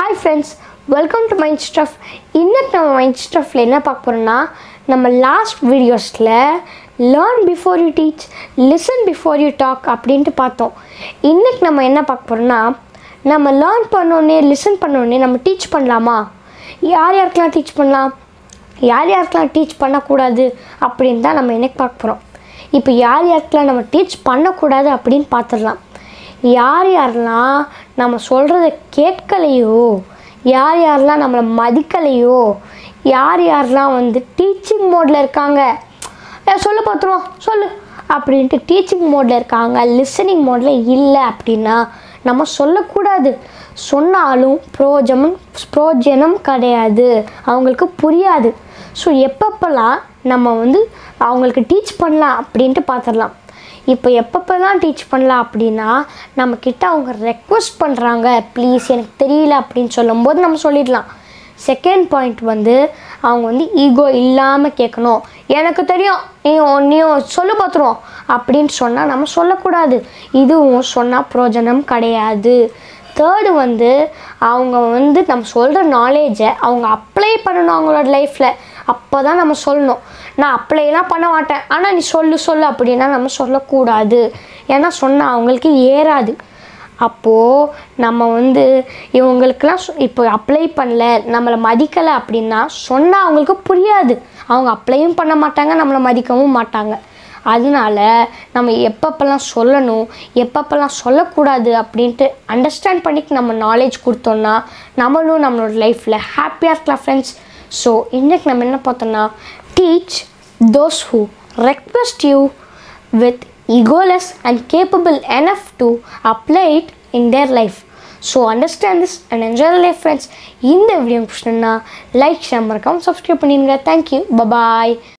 Hi friends welcome to mind stuff இன்னைக்கு நம்ம mind ஸ்டஃப்பில் என்ன பார்க்க போகிறோம்னா நம்ம லாஸ்ட் வீடியோஸில் learn before you teach listen before you talk அப்படின்ட்டு பார்த்தோம் இன்னைக்கு நம்ம என்ன பார்க்க போகிறோம்னா நம்ம லேர்ன் பண்ணோன்னே லிசன் பண்ணோன்னே நம்ம டீச் பண்ணலாமா யார் யாருக்கெல்லாம் டீச் பண்ணலாம் யார் யாருக்கெல்லாம் டீச் பண்ணக்கூடாது அப்படின்னு தான் நம்ம இன்னைக்கு பார்க்க போகிறோம் இப்போ யார் யாருக்கெல்லாம் நம்ம டீச் பண்ணக்கூடாது அப்படின்னு பார்த்துடலாம் யார் யாரெல்லாம் நம்ம சொல்கிறத கேட்கலையோ யார் யாரெல்லாம் நம்மளை மதிக்கலையோ யார் யாரெல்லாம் வந்து டீச்சிங் மோடில் இருக்காங்க ஏ சொல்லு பார்த்துருவோம் சொல்லு அப்படின்ட்டு டீச்சிங் மோடில் இருக்காங்க லிசனிங் மோடில் இல்லை அப்படின்னா நம்ம சொல்லக்கூடாது சொன்னாலும் பிரோஜனம் பிரோஜனம் கிடையாது அவங்களுக்கு புரியாது ஸோ எப்பப்பெல்லாம் நம்ம வந்து அவங்களுக்கு டீச் பண்ணலாம் அப்படின்ட்டு பார்த்துடலாம் இப்போ எப்பப்பெல்லாம் டீச் பண்ணலாம் அப்படின்னா நம்மக்கிட்ட அவங்க ரெக்வஸ்ட் பண்ணுறாங்க ப்ளீஸ் எனக்கு தெரியல அப்படின்னு சொல்லும்போது நம்ம சொல்லிடலாம் செகண்ட் பாயிண்ட் வந்து அவங்க வந்து ஈகோ இல்லாமல் கேட்கணும் எனக்கு தெரியும் நீ நீயும் சொல்லு பார்த்துருவோம் அப்படின்னு சொன்னால் நம்ம சொல்லக்கூடாது இதுவும் சொன்னால் பிரயோஜனம் கிடையாது தேர்டு வந்து அவங்க வந்து நம்ம சொல்கிற நாலேஜை அவங்க அப்ளை பண்ணணும் அவங்களோட லைஃப்பில் அப்போ தான் நம்ம சொல்லணும் நான் அப்ளைலாம் பண்ண மாட்டேன் ஆனால் நீ சொல்லு சொல்லு அப்படின்னா நம்ம சொல்லக்கூடாது ஏன்னா சொன்னால் அவங்களுக்கு ஏறாது அப்போது நம்ம வந்து இவங்களுக்கெல்லாம் சொ- இப்போ அப்ளை பண்ணல நம்மளை மதிக்கலை அப்படின்னா சொன்னால் அவங்களுக்கு புரியாது அவங்க அப்ளையும் பண்ண மாட்டாங்க நம்மளை மதிக்கவும் மாட்டாங்க அதனால நம்ம எப்பப்பெல்லாம் சொல்லணும் எப்பப்பெல்லாம் சொல்லக்கூடாது அப்படின்ட்டு அண்டர்ஸ்டாண்ட் பண்ணிட்டு நம்ம நாலேஜ் கொடுத்தோம்னா நம்மளும் நம்மளோட லைஃப்பில் ஹாப்பியாக இருக்கலாம் ஃப்ரெண்ட்ஸ் ஸோ இன்றைக்கி நம்ம என்ன பார்த்தோம்னா teach those who request you with egoless and capable enough to apply it in their life. So understand this and enjoy life friends இந்த வீடியோ பிடிச்சினா லைக் ஷேர் மறக்காமல் சப்ஸ்கிரைப் பண்ணிடுங்க தேங்க்யூ பபாய்